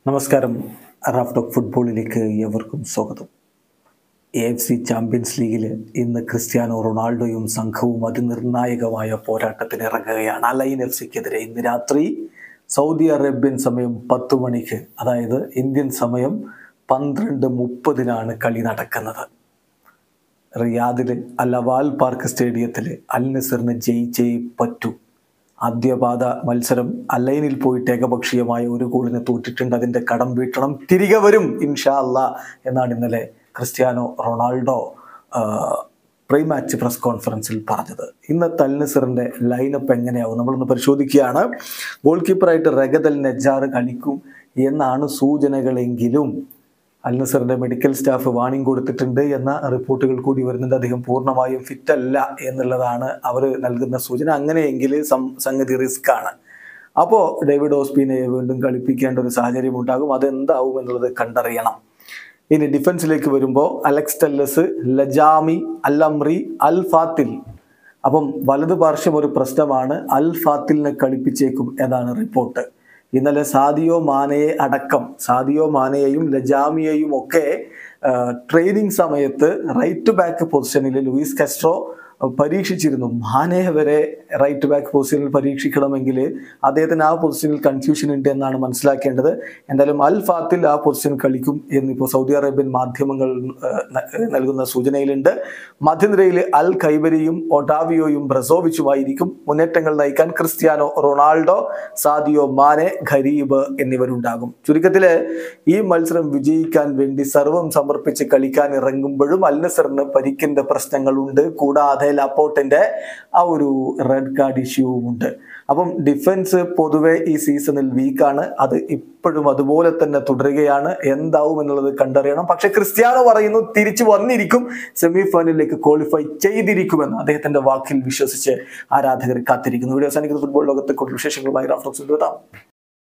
നമസ്കാരം Raf talk ഫുട്ബോളിലേക്ക് ഏവർക്കും സ്വാഗതം എ എഫ് സി ചാമ്പ്യൻസ് ലീഗിൽ ഇന്ന് ക്രിസ്ത്യാനോ റൊണാൾഡോയും സംഘവും അതിനിർണായകമായ പോരാട്ടത്തിന് ഇറങ്ങുകയാണ് അലൈൻ എഫ് സിക്കെതിരെ ഇന്ന് രാത്രി സൗദി അറേബ്യൻ സമയം പത്ത് മണിക്ക് അതായത് ഇന്ത്യൻ സമയം പന്ത്രണ്ട് മുപ്പതിനാണ് കളി നടക്കുന്നത് റിയാദിൽ അലവാൽ പാർക്ക് സ്റ്റേഡിയത്തിൽ അൽ നസറിന് ജയിച്ചേ പറ്റൂ ആദ്യപാദ മത്സരം അലൈനിൽ പോയിട്ട് ഏകപക്ഷീയമായ ഒരു ഗോളിന് തോറ്റിട്ടുണ്ട് അതിന്റെ കടം വീട്ടണം തിരികെ വരും ഇൻഷാ അല്ല എന്നാണ് ഇന്നലെ Cristiano Ronaldo pre match press കോൺഫറൻസിൽ പറഞ്ഞത് ഇന്നത്തെ അൽ നസറിന്റെ ലൈനപ്പ് എങ്ങനെയാവും നമ്മളൊന്ന് പരിശോധിക്കുകയാണ് ഗോൾ കീപ്പറായിട്ട് റഗദൽ നെജാർ കളിക്കും എന്നാണ് സൂചനകളെങ്കിലും അൽ നസറിന്റെ മെഡിക്കൽ സ്റ്റാഫ് വാണിംഗ് കൊടുത്തിട്ടുണ്ട് എന്ന റിപ്പോർട്ടുകൾ കൂടി വരുന്നുണ്ട് അദ്ദേഹം പൂർണ്ണമായും ഫിറ്റ് അല്ല എന്നുള്ളതാണ് അവർ നൽകുന്ന സൂചന അങ്ങനെയെങ്കിൽ സം- സംഗതി റിസ്ക് ആണ് അപ്പോൾ ഡേവിഡ് ഓസ്പിനെ വീണ്ടും കളിപ്പിക്കേണ്ട ഒരു സാഹചര്യം ഉണ്ടാകും അതെന്താവും എന്നുള്ളത് കണ്ടറിയണം ഇനി ഡിഫൻസിലേക്ക് വരുമ്പോൾ Alex Telles Lajami Al Amri Al Fatil അപ്പം വലതു പാർശ്വം ഒരു പ്രശ്നമാണ് അൽ ഫാത്തിലിനെ കളിപ്പിച്ചേക്കും എന്നാണ് റിപ്പോർട്ട് ഇന്നലെ സാദിയോ മാനയെ അടക്കം സാദിയോ മാനയെയും ലജാമിയെയും ഒക്കെ ട്രെയിനിങ് സമയത്ത് റൈറ്റ് ബാക്ക് പൊസിഷനിൽ ലൂയിസ് കസ്ട്രോ പരീക്ഷിച്ചിരുന്നു മാനയെ വരെ റൈറ്റ് ബാക്ക് പൊസിഷനിൽ പരീക്ഷിക്കണമെങ്കിൽ അദ്ദേഹത്തിന് ആ പൊസിഷനിൽ കൺഫ്യൂഷൻ ഉണ്ട് എന്നാണ് മനസ്സിലാക്കേണ്ടത് എന്തായാലും അൽ ഫാത്തിൽ ആ പൊസിഷൻ കളിക്കും എന്നിപ്പോൾ സൗദി അറേബ്യൻ മാധ്യമങ്ങൾ ഏഹ്, ന- നൽകുന്ന സൂചനയിലുണ്ട് മധ്യനിരയിൽ അൽ കൈബരിയും ഒട്ടാവിയോയും ബ്രസോവിച്ചുമായിരിക്കും മുന്നേറ്റങ്ങൾ നയിക്കാൻ ക്രിസ്ത്യാനോ റൊണാൾഡോ സാദിയോ മാനെ ഖരീബ് എന്നിവരുണ്ടാകും ചുരുക്കത്തില് ഈ മത്സരം വിജയിക്കാൻ വേണ്ടി സർവം സമർപ്പിച്ച് കളിക്കാൻ ഇറങ്ങുമ്പോഴും അൽ നസറിന് പരിക്കിന്റെ പ്രശ്നങ്ങളുണ്ട് കൂടാതെ ലപ്പോർട്ടിന്റെ ആ ഒരു റെഡ് കാർഡ് ഇഷ്യൂവും ഉണ്ട് അപ്പം ഡിഫൻസ് പൊതുവെ ഈ സീസണിൽ വീക്കാണ് അത് ഇപ്പോഴും അതുപോലെ തന്നെ തുടരുകയാണ് എന്താവും എന്നുള്ളത് കണ്ടറിയണം പക്ഷെ ക്രിസ്ത്യാനോ പറയുന്നു തിരിച്ചു വന്നിരിക്കും സെമി ഫൈനലിലേക്ക് ക്വാളിഫൈ ചെയ്തിരിക്കുമെന്ന് അദ്ദേഹത്തിന്റെ വാക്കിൽ വിശ്വസിച്ച് ആരാധകർ കാത്തിരിക്കുന്നു വീഡിയോ അവസാനിക്കുന്ന ഫുട്ബോൾ ലോകത്തെ കൂടുതൽ വിശേഷങ്ങളുമായി റാഫ്റ്റോക്സ് എത്താം